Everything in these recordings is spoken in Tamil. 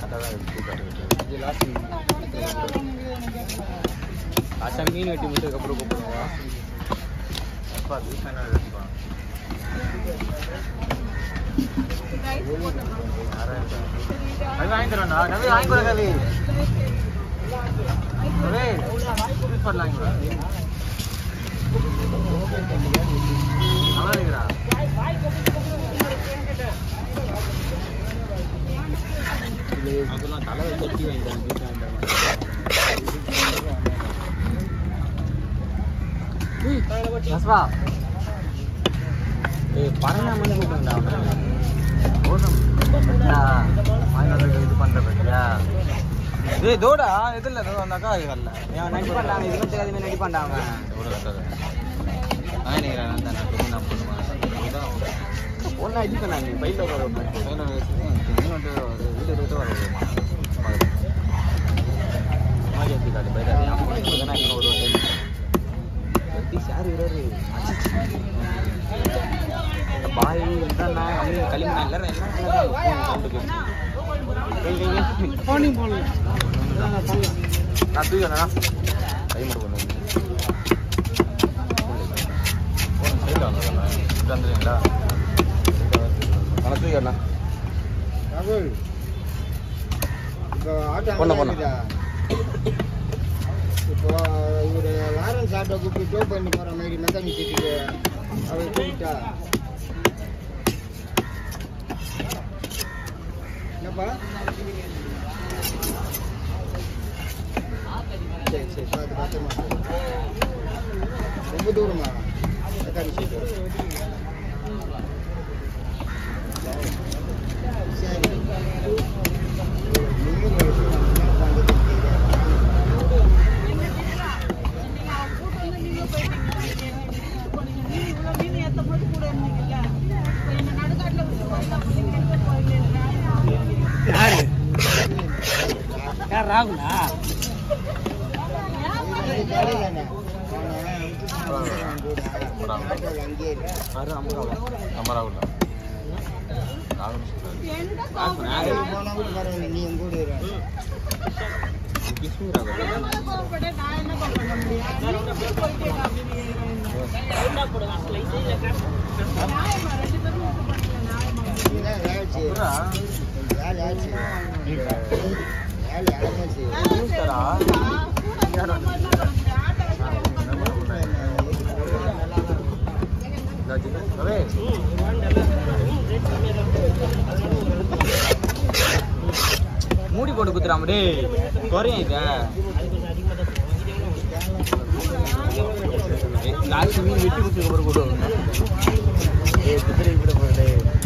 லாஸ்ட்டாக மீன் வெட்டி முடிச்சதுக்கப்புறம் கூப்பிடுங்க கவி வாங்கி தரேன்டா கவி வாங்கி கொடு கவி கவி யூஸ் பண்ணலாம் கூட நல்லா இருக்கிறா அதெல்லாம் தலைவை கட்டி வாங்கிட்டாங்க நஸ்வா ஏய் பறந்தா மணி கூப்பிடுங்கடா அவனை போதும் பத்தியா வாங்கி வந்து இது பண்ற பத்தியா ஏய் தோடா இதுல தோ அந்த அக்கா வரல ஏன் நடி பண்ணாங்க இது மட்டும் அதுமே நடி பண்ணாங்க தோட கட்டது நான் நினைக்கிறேன் நான் தான் நான் நான் பண்ணுவேன் ஒன்றா இது பண்ணாங்க பையில வர பையில வீட்டு வீட்டு வர மாதிரி எப்படி காட்டு பையில என் ஃபோன் கொடுத்தா இன்னும் ஒரு டைம் எப்படி சார் விடுறாரு பாய் இதான் அவங்க களிமண் எல்லாரும் எல்லாம் சவுண்டுக்கு போனிங் போடல நான் தூக்கணா கை மட்டும் கொண்டு வந்துடுறீங்களா நான் தூக்கண்ணா ராகுல் இப்போ ஆட்டோ போண்ணா, அங்கே போண்ணா. இருக்குதா? இப்போ இவரு லாரன்ஸ் ஆட்டோ கூப்பிட்டு டோ பண்ணி போகிற மாதிரி மெக்கானிக் சீட்டுக்கு அவர் கூப்பிட்டா என்னப்பா சரி சரி பார்த்து பத்திரமா ரொம்ப தூரமா மெக்கானிக் சீட்டு சரி யாரு யார் ராகுலா அது அமராவா அமராவுல நாகன் சொல்றாரு நீ எங்க கூட இரு. கிஷ்மீர் ஆகுது நீதான் வேலை செய்யு. வேலை யார் செய்வா? வேலை யாருமே செய்வா? மூடி போட்டு குத்துறாம டேய் குறையும் இத லாஸ்ட் மீன் வெட்டி குத்துக்கு அப்புறம் கூட ஏய் குதிரை விட போறே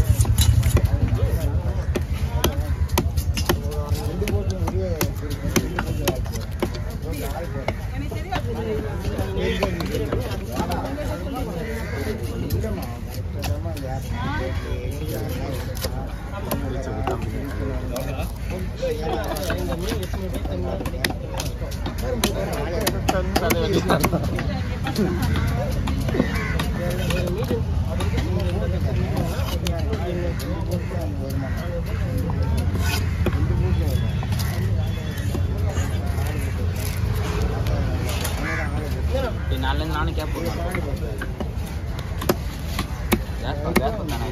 ரெண்டு போட்டும் ஒரே பிடிக்கும். ரெண்டு போட்டும் ஆச்சு. ஒரு நாள் போறேன். எங்க நிக்கிறீங்க? வாடா. இல்லம்மா, கரெக்டாதாம்மா இந்த ஆள் கேட்டு எங்க அண்ணா நாளைல நானும் கேப் போடுறேன் கேஸ் பா கேஸ் பண்ணானே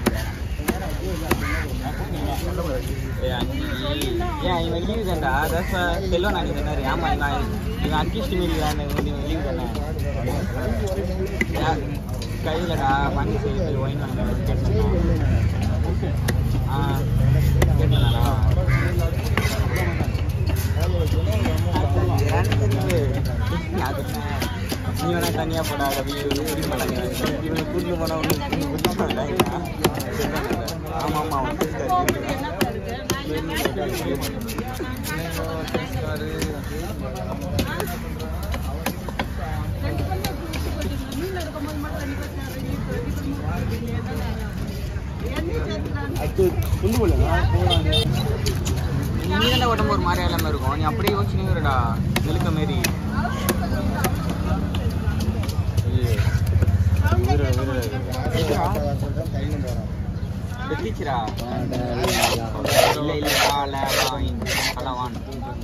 ஏய் அஞ்சு ஏன் இவன் லீவ் தான்டா ரச செல்வன் அன்னைக்கு சொன்னாரு ஆமா இவன் இவன் அட்கிஸ்ட் மீறி இவன் லீவ் தானே ஏன் கையிலடா பண்ணி செய்து ஒயின் வாங்க கேட்டேன் ஆ கேட்டேனா நீ வேணா தனியா போடா ரவி புரிய மாட்டாங்க இவனை கூட்டு போனா உனக்கு புரிய மாட்டாங்க ஆமா ஆமா அவன் நீ தானே உடம்பு ஒரு மாதிரி எல்லாமே இருக்கும் நீ அப்படியே யோசிச்சுனுங்கடா நெருக்க மாரி டீச்சரா இல்ல இல்ல கால வாயின் கலவான்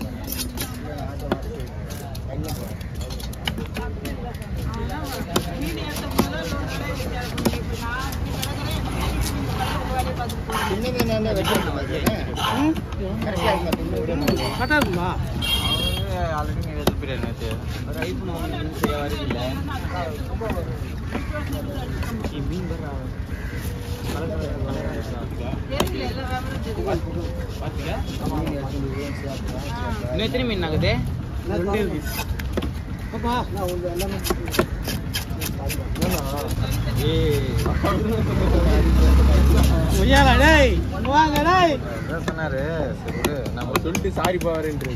சின்ன மீன் வெட்டி பார்த்தீங்கன்னா கரெக்டாக இருக்கும் கரெக்டாக இருக்குமா ஆல்ரெடி நீ எழுப்பிடுறேன் நேற்று ஒரு ஐஃபோன் வாங்கினு சரியா வருதில்ல மீன் வர இன்னும் எத்தனை மீன் ஆகுது ரெண்டே இருக்கு பாப்பா முய்யாலா டேய் இங்க வாங்க டேய் சொன்னாரு சரி நம்ம சொல்லிட்டு சாரி பாருன்றது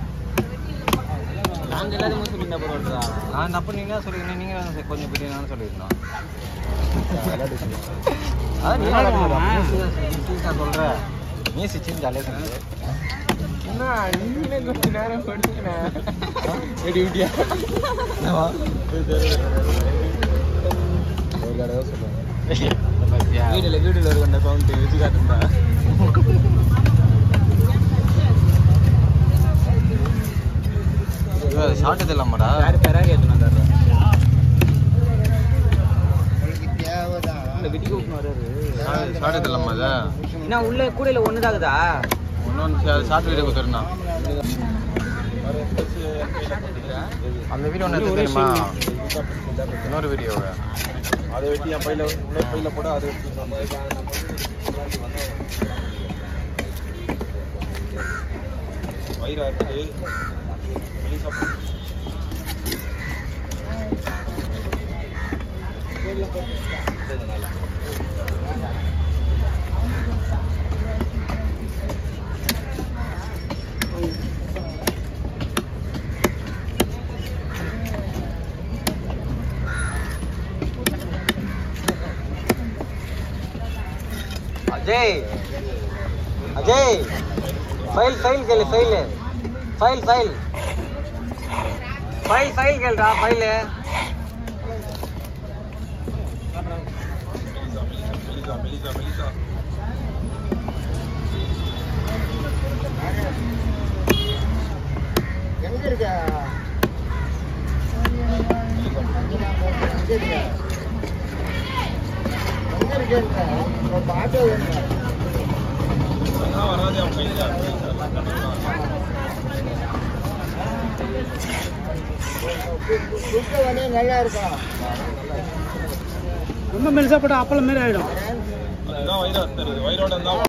நாங்க எல்லாரும் சொல்லியிருந்தா பரவாயில்ல நான் தப்பு நீங்க தான் சொல்லிருந்தேன் நீங்க தான் கொஞ்சம் பெரிய நான் சொல்லியிருந்தோம் அதான் நீ விளையாடுவாமா? சீரியஸா சொல்ற நீ சிச்சின் ஜாலியா சொல்லுங்க என்ன நீங்களே கொஞ்ச நேரம் படிச்சுக்கிறேன் ரெடி விட்டியா வீடுல வீடுல இருக்க அந்த கவுண்ட் வச்சு காட்டுண்டா ஷார்ட் இல்லாமடா யாரு பெராரி எத்தனை தர்ற உங்களுக்கு தேவைதான் இந்த விடிக்கு விட்டு வராரு ஷார்ட் இல்லாம அத என்ன உள்ள கூடையில ஒண்ணு தாகுதா ஒன்னொன்னு ஷார்ட் வீடியோ கொடுத்துருந்தா அந்த வீடியோ ஒன்று எடுத்து தெரியுமா இன்னொரு வீடியோ அதை வெட்டி என் பையில இன்னொரு பையில போட அதை வயிறு அறுத்து அஜய் அஜய் ஃபைல் ஃபைல் கேளு file file file file file கேளுடா ஃபைல் எங்க இருக்க எங்க இருக்க? எங்க இருக்கேன்ற? உன் பாட்டு வேணுமா? குப்பை வந்து நல்லா இருக்கும் ரொம்ப மெலிசா போட்டா அப்பளம் மாரி ஆயிடும் ஏன்? அதுதான் வயிறு அறுத்துறது வயிறோட இருந்தா